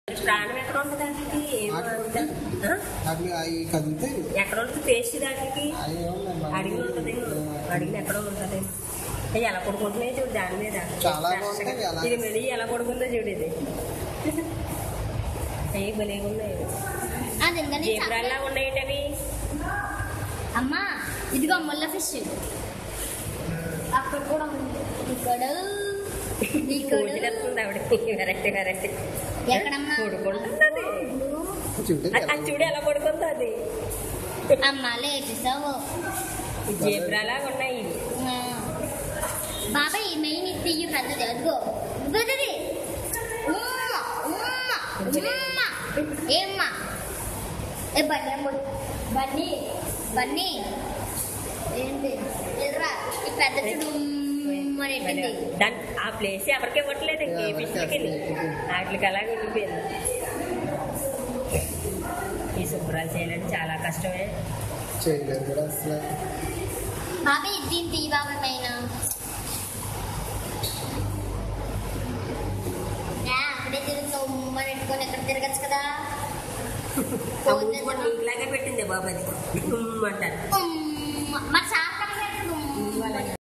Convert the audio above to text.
ప్రాణం ఎక్కడ ఉంటుంది దానికి ఏం అంత- ఆ? అట్లా అవి కదిలితే ఎక్కడ ఉంటుంది పేస్ట్ దానికి అవి ఏమన్నా మరి- అడిగి ఉంటుంది అడిగిన ఎక్కడో ఉంటుంది అయ్యి ఎలా కొడుకుంటున్నాయి చూడు దాని మీద చాలా బాగుంటాయి, ఎలా- ఇది మళ్ళీ ఎలా కొడుకుందో చూడు ఇది అయ్యి భలేగా ఉన్నాయి అది ఎందుకని జీబ్రాల్లా ఉన్నాయి అవి అమ్మా ఇదిగో ముల్ల ఫిష్ అక్కడ కూడా ఉంది ఇక్కడ ఇక్కడ కూతురేస్తుంది ఆవిడ వెరైటీ వెరైటీ ఎక్కడమ్మా కొడుకుంటుంది అది చూడు అది- అది చూడు ఎలా కొడుకుందో అది అమ్మ లేచేసావు ఈ జీబ్రాలా ఉన్నాయి ఇవి ఆ. బాబాయ్ మెయిన్ ఇది తీయ పెద్దది అదిగో ఇదిగోది ఉమ్మ, ఉమ్మ, ఉమ్మ. ఏమ్మా ఏ బన్నీ అమ్మ. బన్నీ బన్నీ ఏంటి ఎదురా ఈ పెద్ద చూడు ఉమ్మ అని ఎట్టింది. దాని ఆ ప్లేస్ ఎవరికి ఇవ్వట్లేదు ఇంకే ఎవరికి ఫిష్లకి అసలు వాటికి అలాగే ఉండిపోయింది ఈ శుభ్రాలు చేయాలంటే చాలా కష్టమే చేయలేదు కూడా అసలు బాబాయ్ దీని తీయ బాబాయ్ పైన యా, అక్కడే తిరుగుతావు ఉమ్మ అని పెట్టుకొని ఎక్కడ తిరగచ్చు కదా ఆ మూతి కూడా నీకులాగే పెట్టింది బాబు అది అంటారు ఉమ్మ. మరి సార్ కట్టలేదు ఉమ్మ అని.